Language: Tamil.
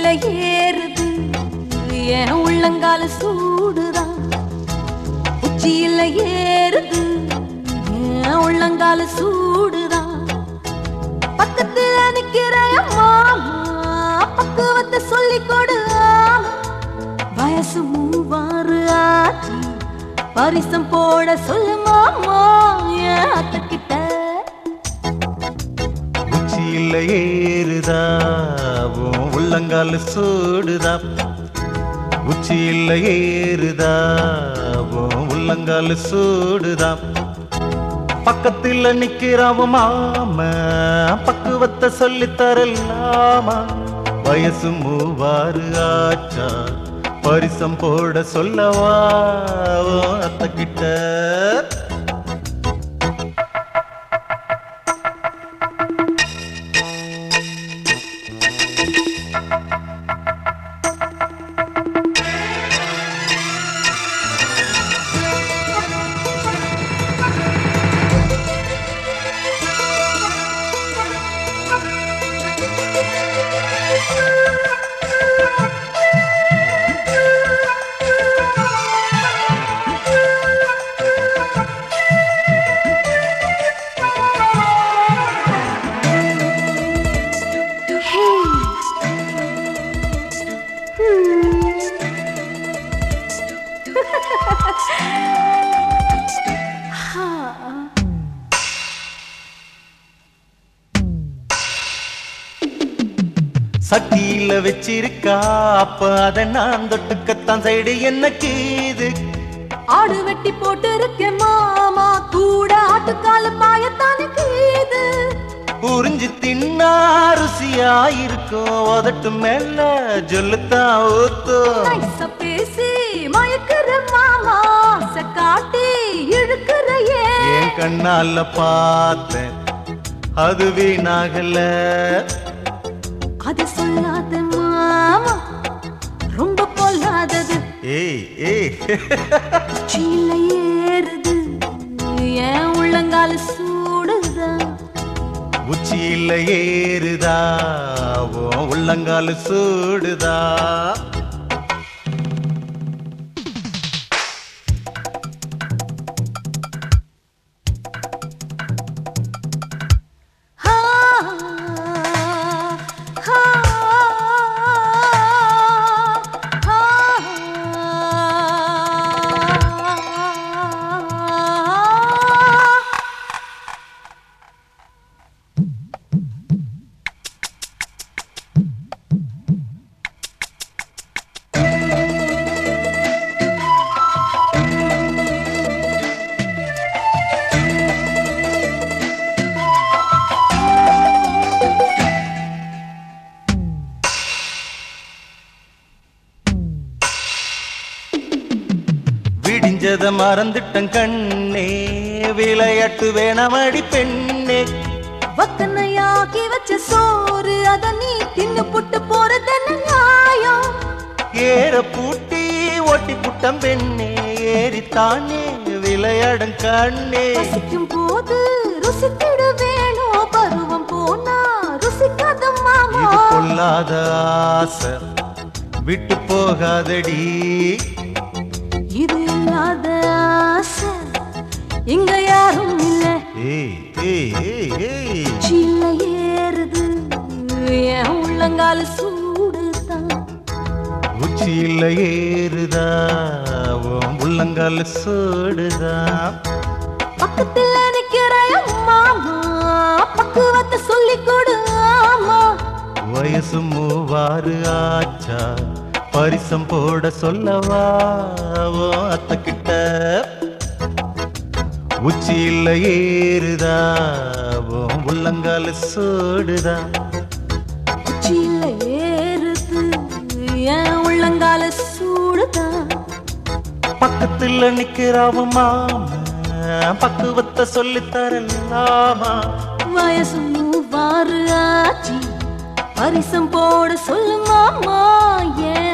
ஏறுது என் உள்ளங்கால சூடுதான் உச்சியில ஏறுது என் உள்ளங்கால சூடுதான் பக்கத்துல நிக்கிற என் மாமா பக்குவத்தை சொல்லி கொடு ஆமா. வயசு மூவாறு ஆச்சு பரிசம் போட சொல்லு மாமா என் அத்தை கிட்ட உச்சியில் ஏறுதா உன் உள்ளங்கால் சூடுதா உச்சியில் ஏறுதா உன் உள்ளங்கால் சூடுதா பக்கத்தில் நிக்கிறாவ மாம பக்குவத்தை சொல்லித் தரலாமா வயசு மூவாறு ஆச்சா பரிசம் போட சொல்லவா உன் அத்தை கிட்ட சட்டியில வச்சிருக்கா அப்ப அத நான் தொட்டுக்கத்தான் சைடு என்ன கீது ஆடு வெட்டி போட்டு இருக்கேன் மாமா கூட ஆட்டுக்கால பாயத்தானே கீது புரிஞ்சு தின்னா ருசியா இருக்கும் உதட்டு மேல ஜொல்லுத்தான் ஊத்தும் நைஸா பேசி மயக்குற மாமா ஆசை காட்டி இழுக்கிற ஏன் என் கண்ணால பார்த்தேன் அது வீணாகல அது சொல்லாத மாமா ரொம்ப பொல்லாதது ஏய் ஏய் சீல ஏறுது என் உள்ளங்கால சூடுதான் உச்சியில ஏறுதா உன் உள்ளங்கால் சூடுதா ஹா, ஹா, ஹா, ஹா. விடிஞ்சத மறந்துட்டன் கண்ணே விளையாட்டு வேணாமடி பெண்ணே வத்தனையாக்கி வச்ச சோறு அத நீ தின்னு புட்டு போறதென்ன நியாயம் ஏற பூட்டி ஓட்டி புட்டம் பெண்ணே ஏறித்தானே விளையாடும் கண்ணே பசிக்கும் போது ருசித்திட வேணும் பருவம் போனா ருசிக்காத மாமா இது கொள்ளாத ஆசை விட்டு போகாதடி இது இல்லாத ஆசை இங்க யாரும் இல்ல ஏய் ஏய் ஏய் ஏய் சில்ல ஏறுது என் உள்ளங்கால சூடுதான் உச்சியில் ஏறுதா உன் உள்ளங்கால் சூடுதா பக்கத்துல நிக்கிற என் மாமா பக்குவத்தை சொல்லி கொடு ஆமா வயசு மூவாறு ஆச்சா பரிசம் போட சொல்லவா உன் அத்தை கிட்ட உச்சியில் ஏறுதா உன் உள்ளங்கால் சூடுதா உச்சியில ஏறுது என் உள்ளங்கால சூடுதான் பக்கத்துல நிக்கிறாவ மாமா பக்குவத்தை சொல்லித் தரலாமா வயசு மூவாறு ஆச்சு பரிசம் போட சொல்லு மாமா ஏன்